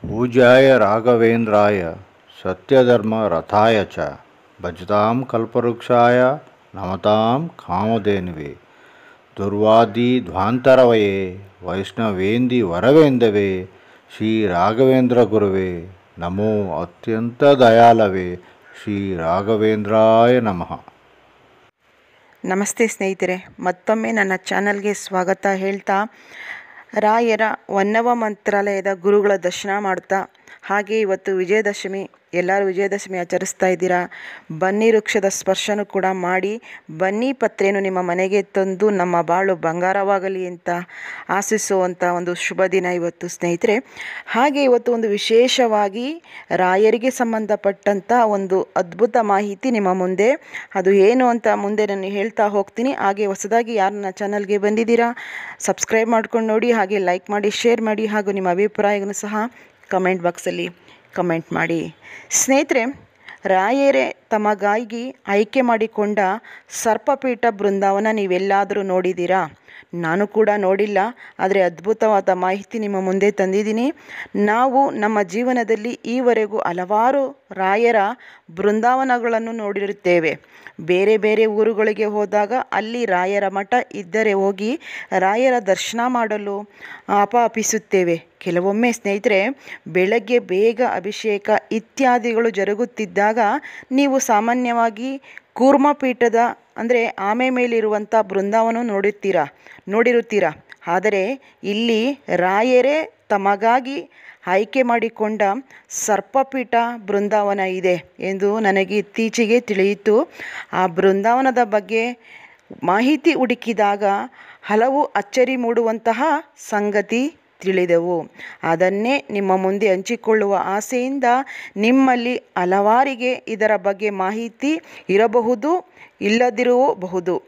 पूज्याय राघवेन्द्राय सत्यधर्मरथाय च भजतां कल्पवृक्षाय नमतां कामधेनुवे ದುರ್ವಾದಿಧ್ವಾಂತರವಯೇ ವೈಷ್ಣವೇಂದಿ ವರವೇಂದವೇ ಶ್ರೀ ರಾಘವೇಂದ್ರ ಗುರುವೇ ನಮೋ ಅತ್ಯಂತ ದಯಾಲವೇ ಶ್ರೀ ರಾಘವೇಂದ್ರಾಯ ನಮಃ ನಮಸ್ತೆ ಸ್ನೇಹಿತರೆ ಮತ್ತೊಮ್ಮೆ ನನ್ನ ಚಾನಲ್ಗೆ ಸ್ವಾಗತ ಹೇಳ್ತಾ ರಾಯರ ವನ್ನವ ಮಂತ್ರಾಲಯದ ಗುರುಗಳ ದರ್ಶನ ಮಾಡ್ತಾ ಹಾಗೆ ಇವತ್ತು ವಿಜಯದಶಮಿ ಎಲ್ಲರೂ ವಿಜಯದಶಮಿ ಆಚರಿಸ್ತಾ ಇದ್ದೀರಾ ಬನ್ನಿ ವೃಕ್ಷದ ಸ್ಪರ್ಶನೂ ಕೂಡ ಮಾಡಿ ಬನ್ನಿ ಪತ್ರೆಯನ್ನು ನಿಮ್ಮ ಮನೆಗೆ ತಂದು ನಮ್ಮ ಬಾಳು ಬಂಗಾರವಾಗಲಿ ಅಂತ ಆಶಿಸುವಂಥ ಒಂದು ಶುಭ ದಿನ ಇವತ್ತು ಸ್ನೇಹಿತರೆ ಹಾಗೆ ಇವತ್ತು ಒಂದು ವಿಶೇಷವಾಗಿ ರಾಯರಿಗೆ ಸಂಬಂಧಪಟ್ಟಂಥ ಒಂದು ಅದ್ಭುತ ಮಾಹಿತಿ ನಿಮ್ಮ ಮುಂದೆ ಅದು ಏನು ಅಂತ ಮುಂದೆ ನಾನು ಹೇಳ್ತಾ ಹೋಗ್ತೀನಿ ಹಾಗೆ ಹೊಸದಾಗಿ ಯಾರು ನನ್ನ ಚಾನಲ್ಗೆ ಬಂದಿದ್ದೀರಾ ಸಬ್ಸ್ಕ್ರೈಬ್ ಮಾಡ್ಕೊಂಡು ನೋಡಿ ಹಾಗೆ ಲೈಕ್ ಮಾಡಿ ಶೇರ್ ಮಾಡಿ ಹಾಗೂ ನಿಮ್ಮ ಅಭಿಪ್ರಾಯವನ್ನು ಸಹ ಕಮೆಂಟ್ ಬಾಕ್ಸಲ್ಲಿ ಕಮೆಂಟ್ ಮಾಡಿ ಸ್ನೇಹಿತರೆ ರಾಯರೇ ತಮಗಾಗಿ ಆಯ್ಕೆ ಮಾಡಿಕೊಂಡ ಸರ್ಪಪೀಠ ಬೃಂದಾವನ ನೀವೆಲ್ಲಾದರೂ ನೋಡಿದ್ದೀರಾ ನಾನು ಕೂಡ ನೋಡಿಲ್ಲ ಆದರೆ ಅದ್ಭುತವಾದ ಮಾಹಿತಿ ನಿಮ್ಮ ಮುಂದೆ ತಂದಿದ್ದೀನಿ ನಾವು ನಮ್ಮ ಜೀವನದಲ್ಲಿ ಈವರೆಗೂ ಹಲವಾರು ರಾಯರ ಬೃಂದಾವನಗಳನ್ನು ನೋಡಿರುತ್ತೇವೆ ಬೇರೆ ಬೇರೆ ಊರುಗಳಿಗೆ ಹೋದಾಗ ಅಲ್ಲಿ ರಾಯರ ಮಠ ಇದ್ದರೆ ಹೋಗಿ ರಾಯರ ದರ್ಶನ ಮಾಡಲು ಅಪಾಪಿಸುತ್ತೇವೆ ಕೆಲವೊಮ್ಮೆ ಸ್ನೇಹಿತರೆ ಬೆಳಗ್ಗೆ ಬೇಗ ಅಭಿಷೇಕ ಇತ್ಯಾದಿಗಳು ಜರುಗುತ್ತಿದ್ದಾಗ ನೀವು ಸಾಮಾನ್ಯವಾಗಿ ಕೂರ್ಮಪೀಠದ ಅಂದರೆ ಆಮೆ ಮೇಲಿರುವಂಥ ಬೃಂದಾವನ ನೋಡುತ್ತೀರಾ ನೋಡಿರುತ್ತೀರಾ ಆದರೆ ಇಲ್ಲಿ ರಾಯರೇ ತಮಗಾಗಿ ಆಯ್ಕೆ ಮಾಡಿಕೊಂಡ ಸರ್ಪಪೀಠ ಬೃಂದಾವನ ಇದೆ ಎಂದು ನನಗೆ ಇತ್ತೀಚೆಗೆ ತಿಳಿಯಿತು ಆ ಬೃಂದಾವನದ ಬಗ್ಗೆ ಮಾಹಿತಿ ಹುಡುಕಿದಾಗ ಹಲವು ಅಚ್ಚರಿ ಮೂಡುವಂತಹ ಸಂಗತಿ ತಿಳಿದೆವು ಅದನ್ನೇ ನಿಮ್ಮ ಮುಂದೆ ಹಂಚಿಕೊಳ್ಳುವ ಆಸೆಯಿಂದ ನಿಮ್ಮಲ್ಲಿ ಹಲವಾರಿಗೆ ಇದರ ಬಗ್ಗೆ ಮಾಹಿತಿ ಇರಬಹುದು ಇಲ್ಲದಿರಬಹುದು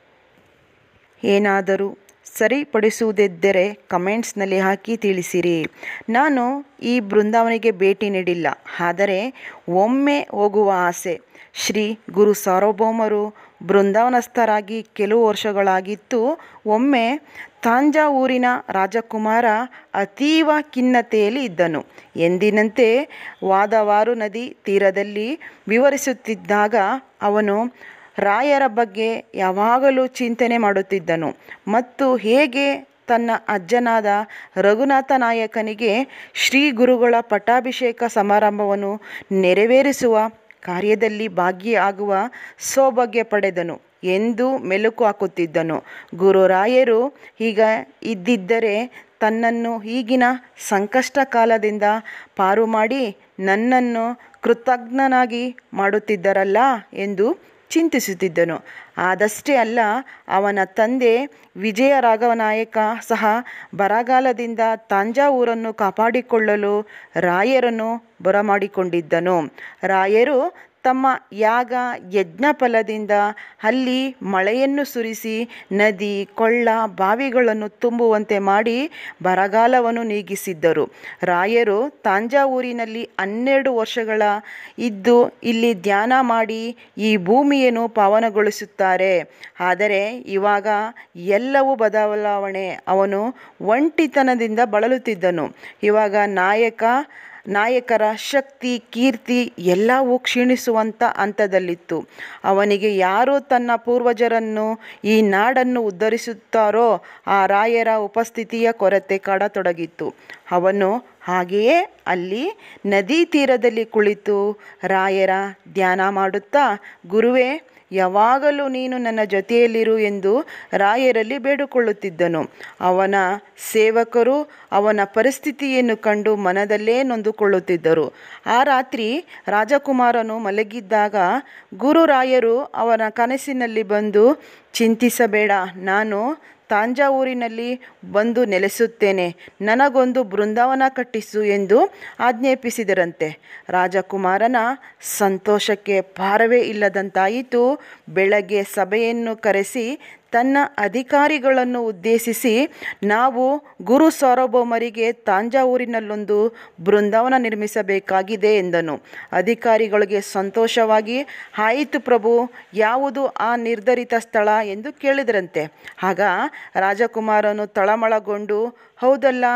ಏನಾದರೂ ಸರಿಪಡಿಸುವುದಿದ್ದರೆ ಕಮೆಂಟ್ಸ್ನಲ್ಲಿ ಹಾಕಿ ತಿಳಿಸಿರಿ ನಾನು ಈ ಬೃಂದಾವನಿಗೆ ಭೇಟಿ ನೀಡಿಲ್ಲ ಆದರೆ ಒಮ್ಮೆ ಹೋಗುವ ಆಸೆ ಶ್ರೀ ಗುರು ಸಾರ್ವಭೌಮರು ಬೃಂದಾವನಸ್ಥರಾಗಿ ಕೆಲವು ವರ್ಷಗಳಾಗಿತ್ತು ಒಮ್ಮೆ ತಾಂಜಾವೂರಿನ ರಾಜಕುಮಾರ ಅತೀವ ಖಿನ್ನತೆಯಲ್ಲಿ ಇದ್ದನು ಎಂದಿನಂತೆ ವಾದವಾರು ನದಿ ತೀರದಲ್ಲಿ ವಿವರಿಸುತ್ತಿದ್ದಾಗ ಅವನು ರಾಯರ ಬಗ್ಗೆ ಯಾವಾಗಲೂ ಚಿಂತನೆ ಮಾಡುತ್ತಿದ್ದನು ಮತ್ತು ಹೇಗೆ ತನ್ನ ಅಜ್ಜನಾದ ರಘುನಾಥ ನಾಯಕನಿಗೆ ಶ್ರೀ ಗುರುಗಳ ಪಟ್ಟಾಭಿಷೇಕ ಸಮಾರಂಭವನ್ನು ನೆರವೇರಿಸುವ ಕಾರ್ಯದಲ್ಲಿ ಭಾಗಿಯಾಗುವ ಸೌಭಾಗ್ಯ ಪಡೆದನು ಎಂದು ಮೆಲುಕು ಹಾಕುತ್ತಿದ್ದನು ಗುರುರಾಯರು ಈಗ ಇದ್ದಿದ್ದರೆ ತನ್ನನ್ನು ಈಗಿನ ಸಂಕಷ್ಟ ಕಾಲದಿಂದ ಪಾರು ಮಾಡಿ ನನ್ನನ್ನು ಕೃತಜ್ಞನಾಗಿ ಮಾಡುತ್ತಿದ್ದರಲ್ಲ ಎಂದು ಚಿಂತಿಸುತ್ತಿದ್ದನು ಆದಷ್ಟೇ ಅಲ್ಲ ಅವನ ತಂದೆ ವಿಜಯ ರಾಘವನಾಯಕ ಸಹ ಬರಗಾಲದಿಂದ ತಾಂಜಾವೂರನ್ನು ಕಾಪಾಡಿಕೊಳ್ಳಲು ರಾಯರನ್ನು ಬರಮಾಡಿಕೊಂಡಿದ್ದನು ರಾಯರು ತಮ್ಮ ಯಾಗ ಯಜ್ಞ ಫಲದಿಂದ ಅಲ್ಲಿ ಮಳೆಯನ್ನು ಸುರಿಸಿ ನದಿ ಕೊಳ್ಳ ಬಾವಿಗಳನ್ನು ತುಂಬುವಂತೆ ಮಾಡಿ ಬರಗಾಲವನ್ನು ನೀಗಿಸಿದ್ದರು ರಾಯರು ತಾಂಜಾವೂರಿನಲ್ಲಿ ಹನ್ನೆರಡು ವರ್ಷಗಳ ಇದ್ದು ಇಲ್ಲಿ ಧ್ಯಾನ ಮಾಡಿ ಈ ಭೂಮಿಯನ್ನು ಪಾವನಗೊಳಿಸುತ್ತಾರೆ ಆದರೆ ಇವಾಗ ಎಲ್ಲವೂ ಬದಲಾವಣೆ ಅವನು ಒಂಟಿತನದಿಂದ ಬಳಲುತ್ತಿದ್ದನು ಇವಾಗ ನಾಯಕ ನಾಯಕರ ಶಕ್ತಿ ಕೀರ್ತಿ ಎಲ್ಲವೂ ಕ್ಷೀಣಿಸುವಂಥ ಹಂತದಲ್ಲಿತ್ತು ಅವನಿಗೆ ಯಾರು ತನ್ನ ಪೂರ್ವಜರನ್ನು ಈ ನಾಡನ್ನು ಉದ್ಧರಿಸುತ್ತಾರೋ ಆ ರಾಯರ ಉಪಸ್ಥಿತಿಯ ಕೊರತೆ ಕಾಡತೊಡಗಿತ್ತು ಅವನು ಹಾಗೆಯೇ ಅಲ್ಲಿ ನದಿ ತೀರದಲ್ಲಿ ಕುಳಿತು ರಾಯರ ಧ್ಯಾನ ಮಾಡುತ್ತಾ ಗುರುವೇ ಯಾವಾಗಲೂ ನೀನು ನನ್ನ ಜೊತೆಯಲ್ಲಿರು ಎಂದು ರಾಯರಲ್ಲಿ ಬೇಡಿಕೊಳ್ಳುತ್ತಿದ್ದನು ಅವನ ಸೇವಕರು ಅವನ ಪರಿಸ್ಥಿತಿಯನ್ನು ಕಂಡು ಮನದಲ್ಲೇ ನೊಂದುಕೊಳ್ಳುತ್ತಿದ್ದರು ಆ ರಾತ್ರಿ ರಾಜಕುಮಾರನು ಮಲಗಿದ್ದಾಗ ಗುರುರಾಯರು ಅವನ ಕನಸಿನಲ್ಲಿ ಬಂದು ಚಿಂತಿಸಬೇಡ ನಾನು ತಾಂಜಾವೂರಿನಲ್ಲಿ ಬಂದು ನೆಲೆಸುತ್ತೇನೆ ನನಗೊಂದು ಬೃಂದಾವನ ಕಟ್ಟಿಸು ಎಂದು ಆಜ್ಞಾಪಿಸಿದರಂತೆ ರಾಜಕುಮಾರನ ಸಂತೋಷಕ್ಕೆ ಪಾರವೇ ಇಲ್ಲದಂತಾಯಿತು ಬೆಳಗ್ಗೆ ಸಭೆಯನ್ನು ಕರೆಸಿ ತನ್ನ ಅಧಿಕಾರಿಗಳನ್ನು ಉದ್ದೇಶಿಸಿ ನಾವು ಗುರು ಸಾರ್ವಭೌಮರಿಗೆ ತಾಂಜಾವೂರಿನಲ್ಲೊಂದು ಬೃಂದಾವನ ನಿರ್ಮಿಸಬೇಕಾಗಿದೆ ಎಂದನು ಅಧಿಕಾರಿಗಳಿಗೆ ಸಂತೋಷವಾಗಿ ಆಯಿತು ಪ್ರಭು ಯಾವುದು ಆ ನಿರ್ಧರಿತ ಸ್ಥಳ ಎಂದು ಕೇಳಿದರಂತೆ ಆಗ ರಾಜಕುಮಾರನು ತಳಮಳಗೊಂಡು ಹೌದಲ್ಲ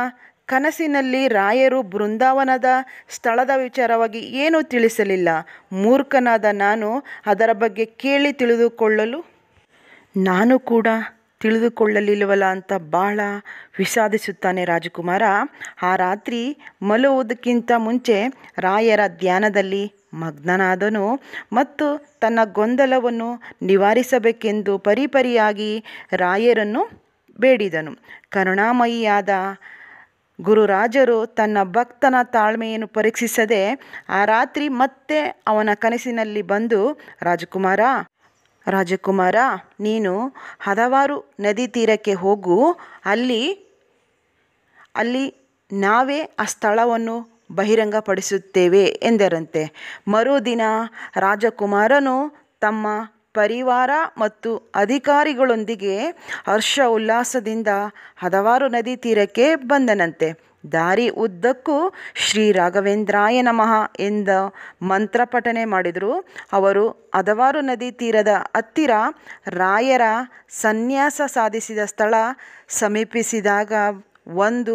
ಕನಸಿನಲ್ಲಿ ರಾಯರು ಬೃಂದಾವನದ ಸ್ಥಳದ ವಿಚಾರವಾಗಿ ಏನೂ ತಿಳಿಸಲಿಲ್ಲ ಮೂರ್ಖನಾದ ನಾನು ಅದರ ಬಗ್ಗೆ ಕೇಳಿ ತಿಳಿದುಕೊಳ್ಳಲು ನಾನು ಕೂಡ ತಿಳಿದುಕೊಳ್ಳಲಿಲ್ಲವಲ್ಲ ಅಂತ ಬಹಳ ವಿಷಾದಿಸುತ್ತಾನೆ ರಾಜಕುಮಾರ ಆ ರಾತ್ರಿ ಮಲಗುವುದಕ್ಕಿಂತ ಮುಂಚೆ ರಾಯರ ಧ್ಯಾನದಲ್ಲಿ ಮಗ್ನನಾದನು ಮತ್ತು ತನ್ನ ಗೊಂದಲವನ್ನು ನಿವಾರಿಸಬೇಕೆಂದು ಪರಿಪರಿಯಾಗಿ ರಾಯರನ್ನು ಬೇಡಿದನು ಕರುಣಾಮಯಿಯಾದ ಗುರುರಾಜರು ತನ್ನ ಭಕ್ತನ ತಾಳ್ಮೆಯನ್ನು ಪರೀಕ್ಷಿಸದೆ ಆ ರಾತ್ರಿ ಮತ್ತೆ ಅವನ ಕನಸಿನಲ್ಲಿ ಬಂದು ರಾಜಕುಮಾರ ರಾಜಕುಮಾರ ನೀನು ಹಲವಾರು ನದಿ ತೀರಕ್ಕೆ ಹೋಗು ಅಲ್ಲಿ ಅಲ್ಲಿ ನಾವೇ ಆ ಸ್ಥಳವನ್ನು ಬಹಿರಂಗಪಡಿಸುತ್ತೇವೆ ಎಂದರಂತೆ ಮರುದಿನ ರಾಜಕುಮಾರನು ತಮ್ಮ ಪರಿವಾರ ಮತ್ತು ಅಧಿಕಾರಿಗಳೊಂದಿಗೆ ಹರ್ಷ ಉಲ್ಲಾಸದಿಂದ ಹಲವಾರು ನದಿ ತೀರಕ್ಕೆ ಬಂದನಂತೆ ದಾರಿ ಉದ್ದಕ್ಕೂ ಶ್ರೀ ರಾಘವೇಂದ್ರಾಯ ನಮಃ ಎಂದ ಮಂತ್ರ ಪಠನೆ ಮಾಡಿದರು ಅವರು ಹದವಾರು ನದಿ ತೀರದ ಹತ್ತಿರ ರಾಯರ ಸನ್ಯಾಸ ಸಾಧಿಸಿದ ಸ್ಥಳ ಸಮೀಪಿಸಿದಾಗ ಒಂದು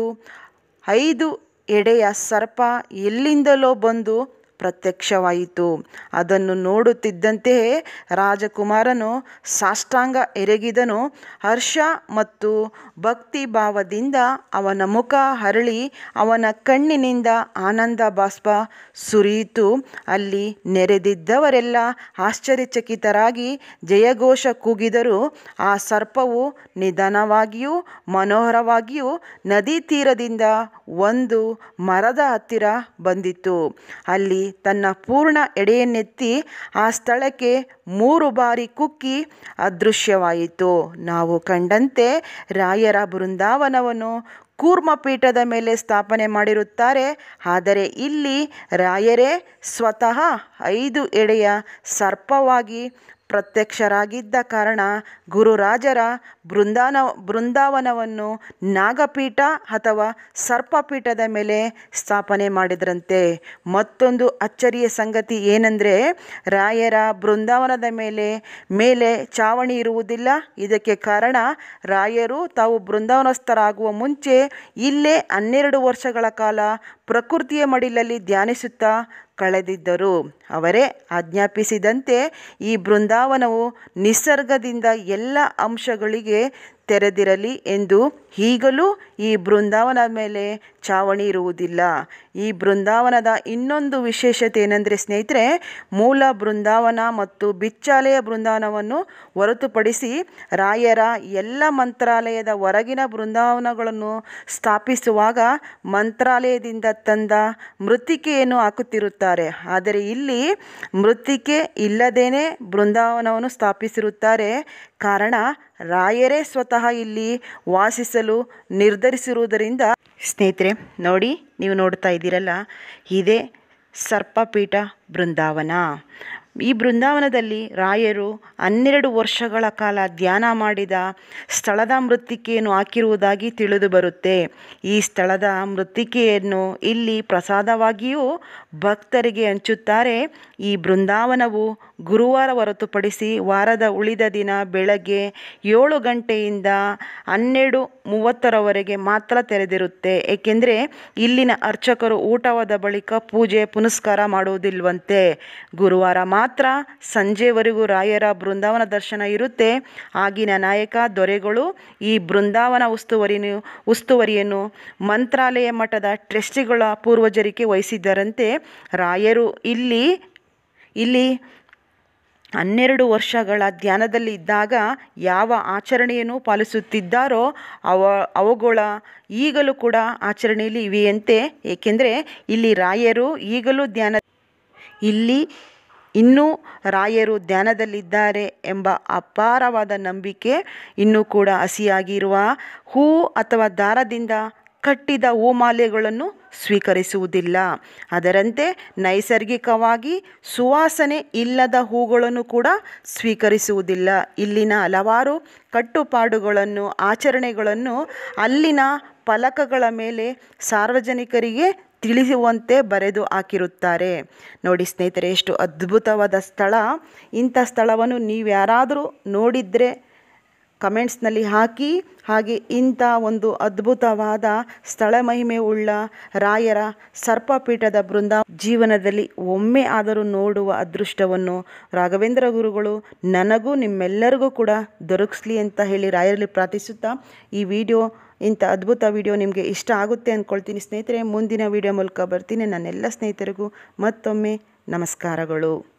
ಐದು ಎಡೆಯ ಸರ್ಪ ಎಲ್ಲಿಂದಲೋ ಬಂದು ಪ್ರತ್ಯಕ್ಷವಾಯಿತು ಅದನ್ನು ನೋಡುತ್ತಿದ್ದಂತೆಯೇ ರಾಜಕುಮಾರನು ಸಾಷ್ಟಾಂಗ ಎರಗಿದನು ಹರ್ಷ ಮತ್ತು ಭಕ್ತಿ ಭಾವದಿಂದ ಅವನ ಮುಖ ಹರಳಿ ಅವನ ಕಣ್ಣಿನಿಂದ ಆನಂದ ಬಾಷ್ಪ ಸುರಿಯಿತು ಅಲ್ಲಿ ನೆರೆದಿದ್ದವರೆಲ್ಲ ಆಶ್ಚರ್ಯಚಕಿತರಾಗಿ ಜಯಘೋಷ ಕೂಗಿದರು ಆ ಸರ್ಪವು ನಿಧಾನವಾಗಿಯೂ ಮನೋಹರವಾಗಿಯೂ ನದಿ ತೀರದಿಂದ ಒಂದು ಮರದ ಹತ್ತಿರ ಬಂದಿತು ಅಲ್ಲಿ ತನ್ನ ಪೂರ್ಣ ಎಡೆಯನ್ನೆತ್ತಿ ಆ ಸ್ಥಳಕ್ಕೆ ಮೂರು ಬಾರಿ ಕುಕ್ಕಿ ಅದೃಶ್ಯವಾಯಿತು ನಾವು ಕಂಡಂತೆ ರಾಯರ ಬೃಂದಾವನವನ್ನು ಕೂರ್ಮಪೀಠದ ಮೇಲೆ ಸ್ಥಾಪನೆ ಮಾಡಿರುತ್ತಾರೆ ಆದರೆ ಇಲ್ಲಿ ರಾಯರೇ ಸ್ವತಃ ಐದು ಎಡೆಯ ಸರ್ಪವಾಗಿ ಪ್ರತ್ಯಕ್ಷರಾಗಿದ್ದ ಕಾರಣ ಗುರುರಾಜರ ಬೃಂದಾನ ಬೃಂದಾವನವನ್ನು ನಾಗಪೀಠ ಅಥವಾ ಸರ್ಪಪೀಠದ ಮೇಲೆ ಸ್ಥಾಪನೆ ಮಾಡಿದ್ರಂತೆ ಮತ್ತೊಂದು ಅಚ್ಚರಿಯ ಸಂಗತಿ ಏನೆಂದರೆ ರಾಯರ ಬೃಂದಾವನದ ಮೇಲೆ ಮೇಲೆ ಚಾವಣಿ ಇರುವುದಿಲ್ಲ ಇದಕ್ಕೆ ಕಾರಣ ರಾಯರು ತಾವು ಬೃಂದಾವನಸ್ಥರಾಗುವ ಮುಂಚೆ ಇಲ್ಲೇ ಹನ್ನೆರಡು ವರ್ಷಗಳ ಕಾಲ ಪ್ರಕೃತಿಯ ಮಡಿಲಲ್ಲಿ ಧ್ಯಾನಿಸುತ್ತಾ ಕಳೆದಿದ್ದರು ಅವರೇ ಆಜ್ಞಾಪಿಸಿದಂತೆ ಈ ಬೃಂದಾವನವು ನಿಸರ್ಗದಿಂದ ಎಲ್ಲ ಅಂಶಗಳಿಗೆ ತೆರೆದಿರಲಿ ಎಂದು ಈಗಲೂ ಈ ಬೃಂದಾವನದ ಮೇಲೆ ಚಾವಣಿ ಇರುವುದಿಲ್ಲ ಈ ಬೃಂದಾವನದ ಇನ್ನೊಂದು ವಿಶೇಷತೆ ಏನೆಂದರೆ ಸ್ನೇಹಿತರೆ ಮೂಲ ಬೃಂದಾವನ ಮತ್ತು ಬಿಚ್ಚಾಲೆಯ ಬೃಂದಾವನವನ್ನು ಹೊರತುಪಡಿಸಿ ರಾಯರ ಎಲ್ಲ ಮಂತ್ರಾಲಯದ ಹೊರಗಿನ ಬೃಂದಾವನಗಳನ್ನು ಸ್ಥಾಪಿಸುವಾಗ ಮಂತ್ರಾಲಯದಿಂದ ತಂದ ಮೃತ್ತಿಕೆಯನ್ನು ಹಾಕುತ್ತಿರುತ್ತಾರೆ ಆದರೆ ಇಲ್ಲಿ ಮೃತ್ತಿಕೆ ಇಲ್ಲದೇನೆ ಬೃಂದಾವನವನ್ನು ಸ್ಥಾಪಿಸಿರುತ್ತಾರೆ ಕಾರಣ ರಾಯರೇ ಸ್ವತಃ ಇಲ್ಲಿ ವಾಸಿಸಲು ನಿರ್ಧರಿಸಿರುವುದರಿಂದ ಸ್ನೇಹಿತರೆ ನೋಡಿ ನೀವು ನೋಡ್ತಾ ಇದ್ದೀರಲ್ಲ ಇದೇ ಸರ್ಪಪೀಠ ಬೃಂದಾವನ ಈ ಬೃಂದಾವನದಲ್ಲಿ ರಾಯರು ಹನ್ನೆರಡು ವರ್ಷಗಳ ಕಾಲ ಧ್ಯಾನ ಮಾಡಿದ ಸ್ಥಳದ ಮೃತ್ತಿಕೆಯನ್ನು ಹಾಕಿರುವುದಾಗಿ ತಿಳಿದು ಬರುತ್ತೆ ಈ ಸ್ಥಳದ ಮೃತ್ತಿಕೆಯನ್ನು ಇಲ್ಲಿ ಪ್ರಸಾದವಾಗಿಯೂ ಭಕ್ತರಿಗೆ ಹಂಚುತ್ತಾರೆ ಈ ಬೃಂದಾವನವು ಗುರುವಾರ ಹೊರತುಪಡಿಸಿ ವಾರದ ಉಳಿದ ದಿನ ಬೆಳಗ್ಗೆ ಏಳು ಗಂಟೆಯಿಂದ ಹನ್ನೆರಡು ಮೂವತ್ತರವರೆಗೆ ಮಾತ್ರ ತೆರೆದಿರುತ್ತೆ ಏಕೆಂದರೆ ಇಲ್ಲಿನ ಅರ್ಚಕರು ಊಟವಾದ ಬಳಿಕ ಪೂಜೆ ಪುನಸ್ಕಾರ ಮಾಡುವುದಿಲ್ವಂತೆ ಗುರುವಾರ ಮಾತ್ರ ಸಂಜೆವರೆಗೂ ರಾಯರ ಬೃಂದಾವನ ದರ್ಶನ ಇರುತ್ತೆ ಆಗಿನ ನಾಯಕ ದೊರೆಗಳು ಈ ಬೃಂದಾವನ ಉಸ್ತುವರಿನು ಉಸ್ತುವರಿಯನ್ನು ಮಂತ್ರಾಲಯ ಮಠದ ಟ್ರಸ್ಟಿಗಳ ಪೂರ್ವಜರಿಗೆ ವಹಿಸಿದ್ದರಂತೆ ರಾಯರು ಇಲ್ಲಿ ಇಲ್ಲಿ ಹನ್ನೆರಡು ವರ್ಷಗಳ ಧ್ಯಾನದಲ್ಲಿ ಇದ್ದಾಗ ಯಾವ ಆಚರಣೆಯನ್ನು ಪಾಲಿಸುತ್ತಿದ್ದಾರೋ ಅವ ಅವುಗಳ ಈಗಲೂ ಕೂಡ ಆಚರಣೆಯಲ್ಲಿ ಇವೆಯಂತೆ ಏಕೆಂದರೆ ಇಲ್ಲಿ ರಾಯರು ಈಗಲೂ ಧ್ಯಾನ ಇಲ್ಲಿ ಇನ್ನೂ ರಾಯರು ಧ್ಯಾನದಲ್ಲಿದ್ದಾರೆ ಎಂಬ ಅಪಾರವಾದ ನಂಬಿಕೆ ಇನ್ನೂ ಕೂಡ ಹಸಿಯಾಗಿರುವ ಹೂವು ಅಥವಾ ದಾರದಿಂದ ಕಟ್ಟಿದ ಹೂಮಾಲೆಗಳನ್ನು ಸ್ವೀಕರಿಸುವುದಿಲ್ಲ ಅದರಂತೆ ನೈಸರ್ಗಿಕವಾಗಿ ಸುವಾಸನೆ ಇಲ್ಲದ ಹೂಗಳನ್ನು ಕೂಡ ಸ್ವೀಕರಿಸುವುದಿಲ್ಲ ಇಲ್ಲಿನ ಹಲವಾರು ಕಟ್ಟುಪಾಡುಗಳನ್ನು ಆಚರಣೆಗಳನ್ನು ಅಲ್ಲಿನ ಫಲಕಗಳ ಮೇಲೆ ಸಾರ್ವಜನಿಕರಿಗೆ ತಿಳಿಸುವಂತೆ ಬರೆದು ಹಾಕಿರುತ್ತಾರೆ ನೋಡಿ ಸ್ನೇಹಿತರೆ ಎಷ್ಟು ಅದ್ಭುತವಾದ ಸ್ಥಳ ಇಂಥ ಸ್ಥಳವನ್ನು ನೀವು ಯಾರಾದರೂ ನೋಡಿದರೆ ಕಮೆಂಟ್ಸ್ನಲ್ಲಿ ಹಾಕಿ ಹಾಗೆ ಇಂಥ ಒಂದು ಅದ್ಭುತವಾದ ಸ್ಥಳ ಮಹಿಮೆ ಉಳ್ಳ ರಾಯರ ಸರ್ಪಪೀಠದ ಬೃಂದ ಜೀವನದಲ್ಲಿ ಒಮ್ಮೆ ಆದರೂ ನೋಡುವ ಅದೃಷ್ಟವನ್ನು ರಾಘವೇಂದ್ರ ಗುರುಗಳು ನನಗೂ ನಿಮ್ಮೆಲ್ಲರಿಗೂ ಕೂಡ ದೊರಕಿಸ್ಲಿ ಅಂತ ಹೇಳಿ ರಾಯರಲ್ಲಿ ಪ್ರಾರ್ಥಿಸುತ್ತಾ ಈ ವಿಡಿಯೋ ಇಂಥ ಅದ್ಭುತ ವಿಡಿಯೋ ನಿಮಗೆ ಇಷ್ಟ ಆಗುತ್ತೆ ಅಂದ್ಕೊಳ್ತೀನಿ ಸ್ನೇಹಿತರೆ ಮುಂದಿನ ವಿಡಿಯೋ ಮೂಲಕ ಬರ್ತೀನಿ ನನ್ನೆಲ್ಲ ಸ್ನೇಹಿತರಿಗೂ ಮತ್ತೊಮ್ಮೆ ನಮಸ್ಕಾರಗಳು